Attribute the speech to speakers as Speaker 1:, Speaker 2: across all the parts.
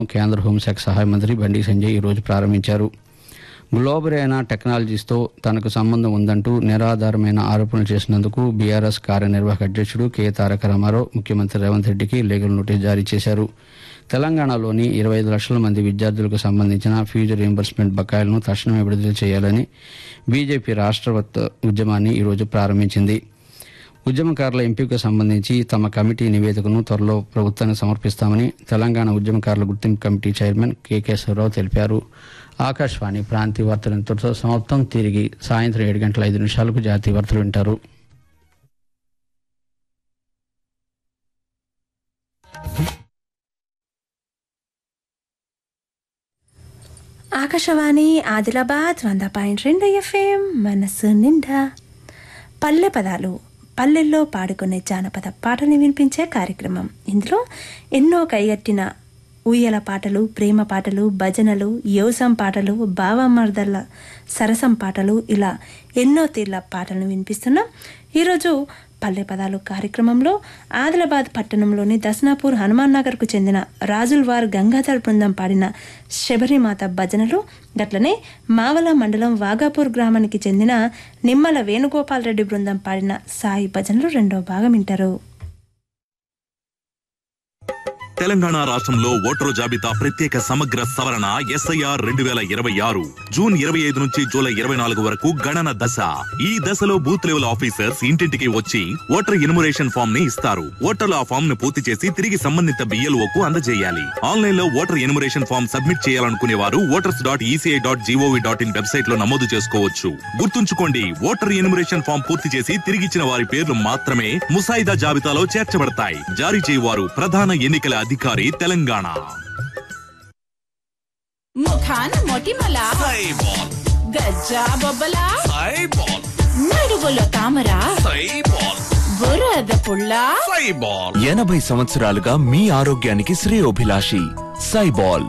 Speaker 1: కేంద్ర హోంశాఖ సహాయ మంత్రి బండి సంజయ్ ఈరోజు ప్రారంభించారు గ్లోబరైన టెక్నాలజీస్తో తనకు సంబంధం ఉందంటూ నిరాధారమైన ఆరోపణలు చేసినందుకు బీఆర్ఎస్ కార్యనిర్వాహక అధ్యక్షుడు కె తారక రామారావు ముఖ్యమంత్రి రేవంత్ రెడ్డికి లీగల్ నోటీస్ జారీ చేశారు తెలంగాణలోని ఇరవై ఐదు లక్షల మంది విద్యార్థులకు సంబంధించిన ఫీజు రీయింబర్స్మెంట్ బకాయిలను తక్షణమే విడుదల చేయాలని బీజేపీ రాష్ట్ర వత్త ఉద్యమాన్ని ఈరోజు ప్రారంభించింది ఉద్యమకారుల ఎంపికకు సంబంధించి తమ కమిటీ నివేదికను త్వరలో ప్రభుత్వానికి సమర్పిస్తామని తెలంగాణ ఉద్యమకారుల గుర్తింపు కమిటీ చైర్మన్ కేకేశ్వరరావు తెలిపారు ఆకాశవాణి ప్రాంతీయ వార్తలు ఇంతటితో సమాప్తం తిరిగి సాయంత్రం ఏడు గంటల ఐదు నిమిషాలకు జాతీయ వార్తలు వింటారు
Speaker 2: ఆకాశవాణి ఆదిలాబాద్ వంద పాయింట్ రెండు ఎఫ్ఎం మనసు నిండా పల్లె పదాలు పల్లెల్లో పాడుకునే జానపద పాటల్ని వినిపించే కార్యక్రమం ఇందులో ఎన్నో కైగట్టిన ఊయల పాటలు ప్రేమ పాటలు భజనలు యోసం పాటలు భావమర్దల సరసం పాటలు ఇలా ఎన్నో తీర్ల పాటలను వినిపిస్తున్నాం ఈరోజు పల్లె పదాలు కార్యక్రమంలో ఆదిలాబాద్ పట్టణంలోని దస్నాపూర్ హనుమాన్ నగర్కు చెందిన రాజుల్వార్ గంగాధర్ బృందం పాడిన శబరిమాత భజనలు గట్లనే మావల మండలం వాగాపూర్ గ్రామానికి చెందిన నిమ్మల వేణుగోపాల్ రెడ్డి బృందం పాడిన సాయి భజనలు రెండో భాగం వింటారు
Speaker 3: తెలంగాణ రాష్ట్రంలో ఓటరు జాబితా ప్రత్యేక సమగ్ర సవరణ ఎస్ఐఆర్ రెండు వేల ఇరవై ఆరు జూన్ ఇరవై ఐదు నుంచి జూలై ఇరవై నాలుగు వరకు గణన దశ ఈ దశలో బూత్ లెవెల్ ఆఫీసర్స్ ఇంటింటికి వచ్చి ఓటర్ ఇనుమరేషన్ ఫామ్ ని ఇస్తారు ఓటర్లు ఆ ఫామ్ ను పూర్తి చేసి తిరిగి సంబంధిత బిఎల్ఓ కు అందజేయాలి ఆన్లైన్ లో ఓటర్ ఎనుమరేషన్ ఫామ్ సబ్మిట్ చేయాలనుకునే వారు voters dot ECI dot GOV dot in website లో నమోదు చేసుకోవచ్చు గుర్తుంచుకోండి ఓటర్ ఎనుమరేషన్ ఫామ్ పూర్తి చేసి తిరిగిచ్చిన వారి పేర్లు మాత్రమే ముసాయిదా జాబితాలో చేర్చబడతాయి జారీ చేయవారు ప్రధాన ఎన్నికల అధికారి తెలంగాణ
Speaker 4: ముఖాన మొటిమల
Speaker 3: సైబాల్
Speaker 4: గజ్జా బొబ్బల
Speaker 3: సైబాల్
Speaker 4: నడుగులో తామర
Speaker 3: సైబాల్
Speaker 4: బురద పుల్ల
Speaker 3: సైబాల్
Speaker 5: ఎనభై సంవత్సరాలుగా మీ ఆరోగ్యానికి శ్రేయోభిలాషి సైబాల్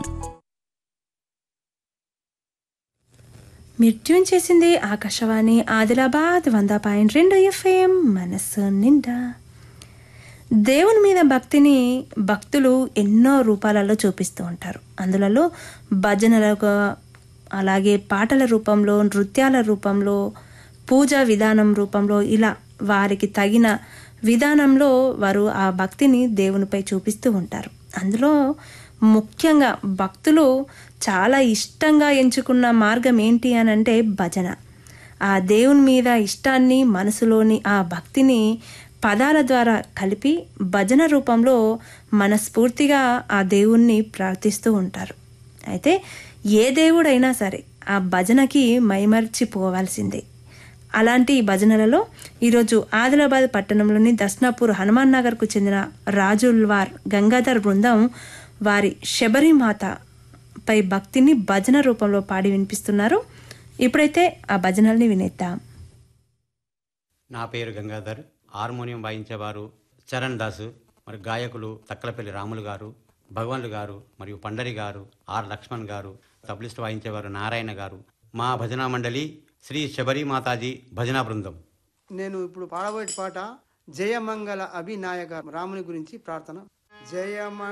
Speaker 2: మీరు ట్యూన్ చేసింది ఆకాశవాణి ఆదిలాబాద్ వంద పాయింట్ రెండు ఎఫ్ఎం మనస్సు నిండా దేవుని మీద భక్తిని భక్తులు ఎన్నో రూపాలలో చూపిస్తూ ఉంటారు అందులో భజనలుగా అలాగే పాటల రూపంలో నృత్యాల రూపంలో పూజా విధానం రూపంలో ఇలా వారికి తగిన విధానంలో వారు ఆ భక్తిని దేవునిపై చూపిస్తూ ఉంటారు అందులో ముఖ్యంగా భక్తులు చాలా ఇష్టంగా ఎంచుకున్న మార్గం ఏంటి అని అంటే భజన ఆ దేవుని మీద ఇష్టాన్ని మనసులోని ఆ భక్తిని పదాల ద్వారా కలిపి భజన రూపంలో మనస్ఫూర్తిగా ఆ దేవుణ్ణి ప్రార్థిస్తూ ఉంటారు అయితే ఏ దేవుడైనా సరే ఆ భజనకి మైమర్చిపోవాల్సిందే అలాంటి భజనలలో ఈరోజు ఆదిలాబాద్ పట్టణంలోని దస్నాపూర్ హనుమాన్ నగర్కు చెందిన రాజుల్వార్ గంగాధర్ బృందం వారి శబరిమాత పై భక్తిని భజన రూపంలో పాడి వినిపిస్తున్నారు ఇప్పుడైతే ఆ భజనల్ని వినేద్దాం
Speaker 6: నా పేరు గంగాధర్ హార్మోనియం వాయించేవారు చరణ్ దాసు మరి గాయకులు తక్కలపల్లి రాములు గారు భగవాన్లు గారు మరియు పండరి గారు ఆర్ లక్ష్మణ్ గారు తబలిస్ట్ వాయించేవారు నారాయణ గారు మా భజనా మండలి శ్రీ శబరి మాతాజీ భజనా బృందం
Speaker 7: నేను ఇప్పుడు పాడబోయే పాట జయమంగళ అభినాయక రాముని గురించి ప్రార్థన జయమ